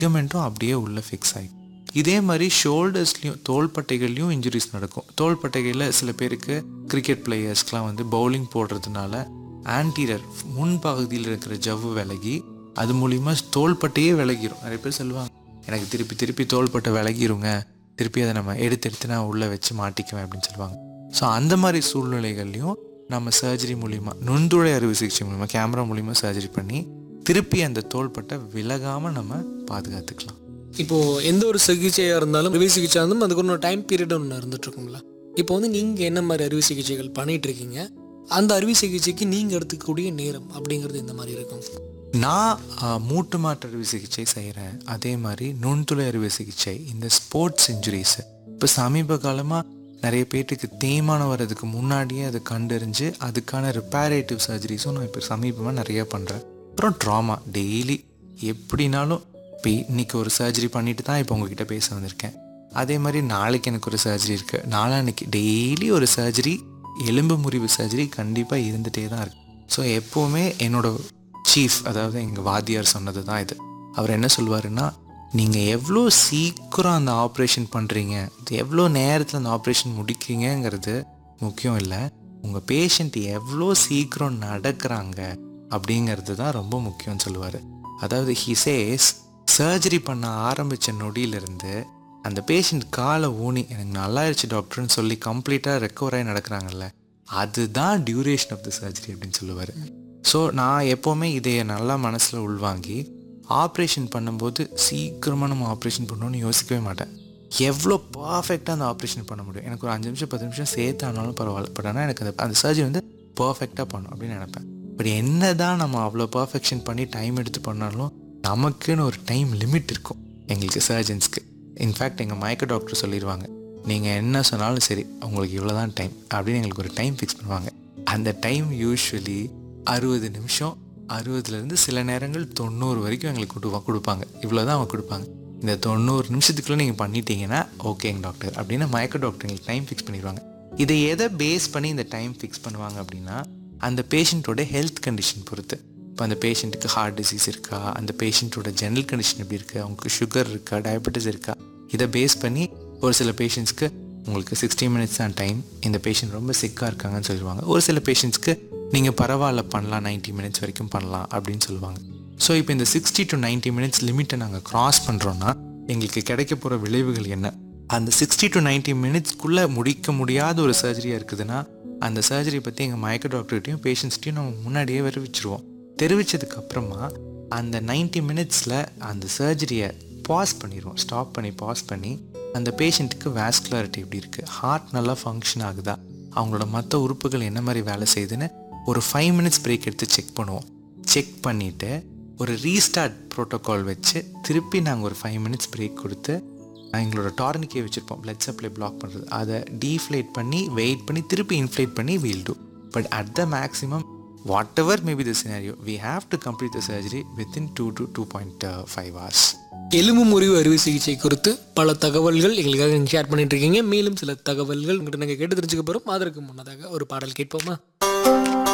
லிகமெண்ட்டும் அப்படியே உள்ளே ஃபிக்ஸ் ஆகிடும் இதே மாதிரி ஷோல்டர்ஸ்லையும் தோள்பட்டைகள்லையும் இன்ஜுரிஸ் நடக்கும் தோள்பட்டைகளில் சில பேருக்கு கிரிக்கெட் பிளேயர்ஸ்க்கெலாம் வந்து பவுலிங் போடுறதுனால ஆன்டீரியர் முன்பகுதியில் இருக்கிற ஜவ்வு விலகி அது மூலிமா தோள்பட்டையே விலகிரும் நிறைய பேர் சொல்லுவாங்க எனக்கு திருப்பி திருப்பி தோள்பட்டை விலகிருங்க திருப்பி அதை நம்ம எடுத்து எடுத்து நான் உள்ளே வச்சு மாட்டிக்குவேன் அப்படின்னு சொல்லுவாங்க ஸோ அந்த மாதிரி சூழ்நிலைகள்லையும் நம்ம சர்ஜரி மூலிமா நுண்துளை அறுவை சிகிச்சை மூலிமா கேமரா மூலிமா சர்ஜரி பண்ணி திருப்பி அந்த தோள்பட்டை விலகாமல் நம்ம பாதுகாத்துக்கலாம் இப்போ எந்த ஒரு சிகிச்சையாக இருந்தாலும் அறுவை சிகிச்சை இருந்தாலும் அதுக்கு ஒரு டைம் பீரியட் ஒன்று இருந்துட்டு இருக்குங்களா இப்போ வந்து நீங்கள் என்ன மாதிரி அறுவை சிகிச்சைகள் பண்ணிட்டு இருக்கீங்க அந்த அறுவை சிகிச்சைக்கு நீங்கள் எடுத்துக்கக்கூடிய நேரம் அப்படிங்கிறது இந்த மாதிரி இருக்கும் நான் ஆ, மூட்டு மாற்று அறுவை சிகிச்சை செய்கிறேன் அதே மாதிரி நுண்துளை அறுவை சிகிச்சை இந்த ஸ்போர்ட்ஸ் இன்ஜுரிஸ் இப்போ சமீப காலமாக நிறைய பேர்த்துக்கு தேய்மானம் வர்றதுக்கு முன்னாடியே அதை கண்டறிஞ்சு அதுக்கான ரிப்பேரேட்டிவ் சர்ஜரிஸும் நான் இப்போ சமீபமாக நிறைய பண்ணுறேன் அப்புறம் ட்ராமா டெய்லி எப்படினாலும் இப்போ இன்னைக்கு ஒரு சர்ஜரி பண்ணிட்டு தான் இப்போ உங்ககிட்ட பேச வந்திருக்கேன் அதே மாதிரி நாளைக்கு எனக்கு ஒரு சர்ஜரி இருக்குது நாளான்னைக்கு டெய்லி ஒரு சர்ஜரி எலும்பு முறிவு சர்ஜரி கண்டிப்பாக இருந்துகிட்டே தான் இருக்கு ஸோ எப்போவுமே என்னோட சீஃப் அதாவது எங்கள் வாத்தியார் சொன்னது தான் இது அவர் என்ன சொல்லுவாருன்னா நீங்கள் எவ்வளோ சீக்கிரம் அந்த ஆப்ரேஷன் பண்ணுறீங்க எவ்வளோ நேரத்தில் அந்த ஆப்ரேஷன் முடிக்கிறீங்கங்கிறது முக்கியம் இல்லை உங்கள் பேஷண்ட் எவ்வளோ சீக்கிரம் நடக்கிறாங்க அப்படிங்கிறது தான் ரொம்ப முக்கியம்னு சொல்லுவார் அதாவது ஹிசேஸ் சர்ஜரி பண்ண ஆரம்பித்த நொடியிலிருந்து அந்த பேஷண்ட் காலை ஊனி எனக்கு நல்லாயிருச்சு டாக்டர்னு சொல்லி கம்ப்ளீட்டாக ரெக்கவர் ஆகி நடக்கிறாங்கல்ல அதுதான் டியூரேஷன் ஆஃப் த சர்ஜரி அப்படின்னு சொல்லுவார் ஸோ நான் எப்போவுமே இதை நல்லா மனசில் உள்வாங்கி ஆப்ரேஷன் பண்ணும்போது சீக்கிரமாக நம்ம ஆப்ரேஷன் பண்ணணும்னு யோசிக்கவே மாட்டேன் எவ்வளோ பர்ஃபெக்டாக அந்த ஆப்ரேஷன் பண்ண முடியும் எனக்கு ஒரு அஞ்சு நிமிஷம் பத்து நிமிஷம் சேர்த்து ஆனாலும் பரவாயில்ல பட் ஆனால் எனக்கு அந்த அந்த சர்ஜரி வந்து பர்ஃபெக்டாக பண்ணும் அப்படின்னு நினைப்பேன் பட் என்ன தான் நம்ம அவ்வளோ பர்ஃபெக்ஷன் பண்ணி டைம் எடுத்து பண்ணாலும் நமக்குன்னு ஒரு டைம் லிமிட் இருக்கும் எங்களுக்கு சர்ஜன்ஸ்க்கு இன்ஃபேக்ட் எங்கள் மயக்க டாக்டர் சொல்லிடுவாங்க நீங்கள் என்ன சொன்னாலும் சரி உங்களுக்கு இவ்வளோ தான் டைம் அப்படின்னு எங்களுக்கு ஒரு டைம் ஃபிக்ஸ் பண்ணுவாங்க அந்த டைம் யூஸ்வலி அறுபது நிமிஷம் அறுபதுலேருந்து சில நேரங்கள் தொண்ணூறு வரைக்கும் எங்களுக்கு கொடுப்பா கொடுப்பாங்க இவ்வளோ தான் அவங்க கொடுப்பாங்க இந்த தொண்ணூறு நிமிஷத்துக்குள்ளே நீங்கள் பண்ணிட்டீங்கன்னா ஓகேங்க டாக்டர் அப்படின்னு மயக்க டாக்டர் எங்களுக்கு டைம் ஃபிக்ஸ் பண்ணிடுவாங்க இதை எதை பேஸ் பண்ணி இந்த டைம் ஃபிக்ஸ் பண்ணுவாங்க அப்படின்னா அந்த பேஷண்ட்டோட ஹெல்த் கண்டிஷன் பொறுத்து இப்போ அந்த பேஷண்ட்டுக்கு ஹார்ட் டிசீஸ் இருக்கா அந்த பேஷண்ட்டோட ஜெனரல் கண்டிஷன் எப்படி இருக்குது அவங்களுக்கு சுகர் இருக்கா டயபெட்டிஸ் இருக்கா இதை பேஸ் பண்ணி ஒரு சில பேஷண்ட்ஸ்க்கு உங்களுக்கு சிக்ஸ்டி மினிட்ஸ் தான் டைம் இந்த பேஷண்ட் ரொம்ப சிக்காக இருக்காங்கன்னு சொல்லுவாங்க ஒரு சில பேஷண்ட்ஸ்க்கு நீங்கள் பரவாயில்ல பண்ணலாம் 90 மினிட்ஸ் வரைக்கும் பண்ணலாம் அப்படின்னு சொல்லுவாங்க ஸோ இப்போ இந்த சிக்ஸ்டி டு 90 மினிட்ஸ் லிமிட்டை நாங்கள் கிராஸ் பண்ணுறோன்னா எங்களுக்கு கிடைக்க போகிற விளைவுகள் என்ன அந்த சிக்ஸ்டி டு 90 மினிட்ஸ்க்குள்ளே முடிக்க முடியாத ஒரு சர்ஜரியாக இருக்குதுன்னா அந்த சர்ஜரி பற்றி எங்கள் மயக்க டாக்டர்கிட்டையும் பேஷண்ட்ஸ்கிட்டையும் நம்ம முன்னாடியே தெரிவிச்சிருவோம் தெரிவிச்சதுக்கு அப்புறமா அந்த 90 மினிட்ஸில் அந்த சர்ஜரியை பாஸ் பண்ணிடுவோம் ஸ்டாப் பண்ணி பாஸ் பண்ணி அந்த பேஷண்ட்டுக்கு வேஸ்குலாரிட்டி எப்படி இருக்குது ஹார்ட் நல்லா ஃபங்க்ஷன் ஆகுதா அவங்களோட மற்ற உறுப்புகள் என்ன மாதிரி வேலை செய்யுதுன்னு ஒரு ஃபைவ் மினிட்ஸ் பிரேக் எடுத்து செக் பண்ணுவோம் செக் பண்ணிவிட்டு ஒரு ரீஸ்டார்ட் ப்ரோட்டோகால் வச்சு திருப்பி நாங்கள் ஒரு ஃபைவ் மினிட்ஸ் பிரேக் கொடுத்து எங்களோட டார்னிக்கே வச்சுருப்போம் blood சப்ளை பிளாக் பண்ணுறது அதை டீஃப்ளேட் பண்ணி வெயிட் பண்ணி திருப்பி இன்ஃப்ளேட் பண்ணி we'll do but at the maximum whatever maybe the scenario we have to complete the surgery within two to two point five hours எலும்பு முறிவு அறுவை சிகிச்சை குறித்து பல தகவல்கள் எங்களுக்காக ஷேர் பண்ணிட்டு இருக்கீங்க மேலும் சில தகவல்கள் உங்கள்கிட்ட நாங்கள் கேட்டு தெரிஞ்சுக்க போகிறோம் அதற்கு முன்னதாக ஒரு பாடல் கேட்போமா